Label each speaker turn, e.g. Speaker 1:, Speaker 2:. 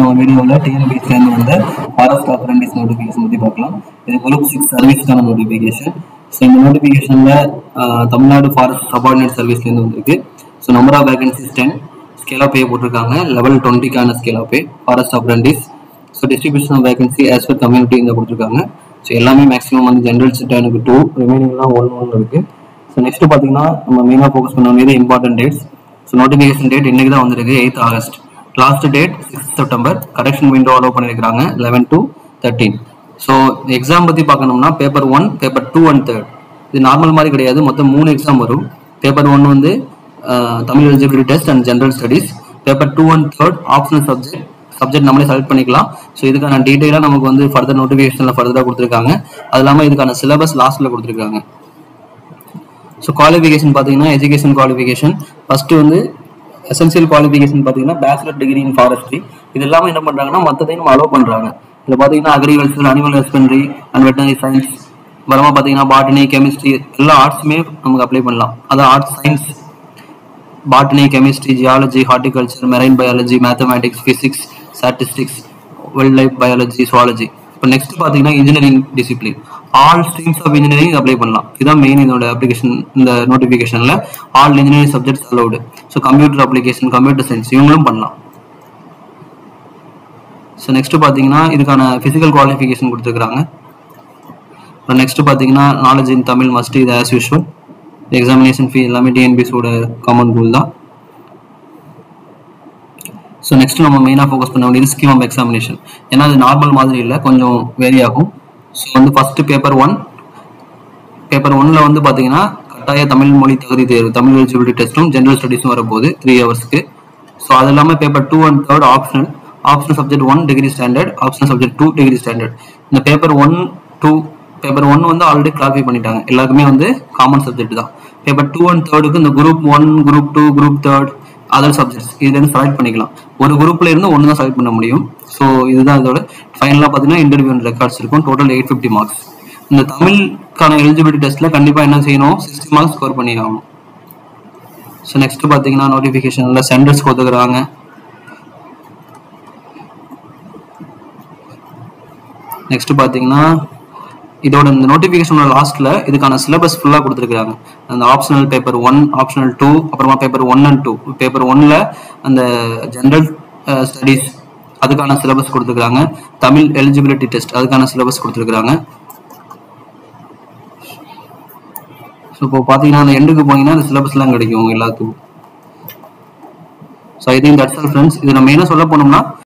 Speaker 1: நம்ம வீடியோவில் டிஎன்பிஎஸ்லேருந்து வந்த ஃபாரஸ்ட் அப்ரண்டிஸ் நோட்டிஃபிகேஷன் பற்றி பார்க்கலாம் இது குரூப் சிக்ஸ் சர்வீஸ்க்கான நோட்டிஃபிகேஷன் ஸோ இந்த நோட்டிஃபிகேஷனில் தமிழ்நாடு ஃபாரஸ்ட் சபார்டினேட் சர்வீஸ்லேருந்து வந்திருக்கு so number of vacancies ten scale of pay போட்டிருக்காங்க லெவல் டுவெண்ட்டிக்கான scale of pay forest apprentice so distribution of vacancy as per community இந்த கொடுத்துருக்காங்க ஸோ எல்லாமே மேக்ஸிமம் வந்து ஜென்ரல் செட் எனக்கு டூ ரிமைனிங்லாம் ஒன் ஒன் இருக்குது ஸோ நெக்ஸ்ட் பார்த்தீங்கன்னா நம்ம மெயினாக ஃபோக்கஸ் பண்ண வேண்டியது important dates so notification date இன்னைக்கு தான் வந்திருக்கு eighth August last date six September correction window allow பண்ணியிருக்காங்க eleven to thirteen so exam பற்றி பார்க்கணும்னா paper one paper two and third இது நார்மல் மாதிரி கிடையாது மொத்தம் மூணு எக்ஸாம் வரும் பேப்பர் ஒன் வந்து uh, Tamil eligibility test and general studies paper two and third optional subject subject நம்மளே செலக்ட் பண்ணிக்கலாம் ஸோ இதுக்கான டீட்டெயிலாக நமக்கு வந்து ஃபர்தர் நோட்டிஃபிகேஷனில் ஃபர்தராக கொடுத்துருக்காங்க அது இல்லாமல் இதுக்கான சிலபஸ் லாஸ்ட்டில் கொடுத்துருக்காங்க ஸோ குவாலிஃபிகேஷன் பார்த்தீங்கன்னா எஜுகேஷன் குவாலிஃபிகேஷன் ஃபர்ஸ்ட் வந்து எசென்சியல் குவாலிஃபிகேஷன் பார்த்தீங்கன்னா பேச்சுலர் டிகிரி இன் ஃபாரஸ்ட்ரி இது எல்லாமே என்ன பண்ணுறாங்கன்னா மற்றதையும் நம்ம அலோவ் பண்ணுறாங்க இதில் பார்த்தீங்கன்னா agriculture animal husbandry and veterinary science வரமா பார்த்தீங்கன்னா பாட்டனி கெமிஸ்ட்ரி எல்லா ஆர்ட்ஸுமே நமக்கு அப்ளை பண்ணலாம் அதான் arts science botany chemistry geology horticulture marine biology mathematics physics statistics wildlife biology zoology இப்போ நெக்ஸ்ட் பார்த்தீங்கன்னா engineering discipline all streams of engineering apply பண்ணலாம் இதுதான் மெயின் இதோட அப்ளிகேஷன் இந்த நோட்டிஃபிகேஷனில் all engineering subjects allowed so computer application computer science இவங்களும் பண்ணலாம் so next பார்த்தீங்கன்னா இதுக்கான ஃபிசிக்கல் குவாலிஃபிகேஷன் கொடுத்துருக்காங்க அப்புறம் நெக்ஸ்ட் பார்த்தீங்கன்னா நாலேஜ் இன் தமிழ் மஸ்ட் இது ஆஸ் யூஷுவல் எக்ஸாமினேஷன் ஃபீ எல்லாமே டிஎன்பிஎஸோட காமன் ரூல் தான் ஸோ நெக்ஸ்ட் நம்ம மெயினாக ஃபோக்கஸ் பண்ண வேண்டியது ஸ்கீம் ஆஃப் எக்ஸாமினேஷன் ஏன்னா அது நார்மல் மாதிரி இல்லை கொஞ்சம் வேரி ஆகும் ஸோ வந்து ஃபர்ஸ்ட் பேப்பர் ஒன் பேப்பர் ஒன்ல வந்து பார்த்தீங்கன்னா கட்டாய தமிழ் மொழி தகுதி தேர்வு தமிழ் எலிஜிபிலிட்டி டெஸ்ட்டும் ஜென்ரல் ஸ்டடீஸும் வரப்போகுது த்ரீ ஹவர்ஸ்க்கு ஸோ அது இல்லாமல் paper two and third optional optional subject one degree standard optional subject two degree standard இந்த paper one two paper one வந்து ஆல்ரெடி கிளாரிஃபை பண்ணிட்டாங்க எல்லாருக்குமே வந்து காமன் சப்ஜெக்ட் தான் பேப்பர் டூ அண்ட் தேர்டுக்கு இந்த group one group two group third other subjects இதுலேருந்து select பண்ணிக்கலாம் ஒரு குரூப்ல இருந்து ஒன்று தான் செலக்ட் பண்ண முடியும் ஸோ இதுதான் இதோட ஃபைனலாக பார்த்தீங்கன்னா இன்டர்வியூ அண்ட் ரெக்கார்ட்ஸ் இருக்கும் டோட்டல் எயிட் ஃபிஃப்டி மார்க்ஸ் இந்த தமிழ்க்கான எலிஜிபிலிட்டி டெஸ்ட்ல கண்டிப்பாக என்ன செய்யணும் சிக்ஸ்டி மார்க்ஸ் ஸ்கோர் பண்ணி ஆகணும் ஸோ நெக்ஸ்ட் பார்த்தீங்கன்னா நோட்டிஃபிகேஷனில் சென்டர்ஸ் கொடுத்துக்கிறாங்க நெக்ஸ்ட் பார்த்தீங்கன்னா இதோட இந்த நோட்டிஃபிகேஷனோட லாஸ்ட்ல இதுக்கான சிலபஸ் ஃபுல்லாக கொடுத்துருக்காங்க அந்த optional paper one optional two அப்புறமா paper one and two paper ஒன்ல அந்த ஜென்ரல் ஸ்டடீஸ் அதுக்கான சிலபஸ் கொடுத்துருக்காங்க தமிழ் எலிஜிபிலிட்டி டெஸ்ட் அதுக்கான சிலபஸ் கொடுத்துருக்காங்க ஸோ இப்போ பார்த்தீங்கன்னா அந்த எண்டுக்கு போனீங்கன்னா அந்த சிலபஸ்லாம் கிடைக்கும் உங்க எல்லாத்துக்கும் so I think that's all friends இது நம்ம என்ன சொல்ல போனோம்னா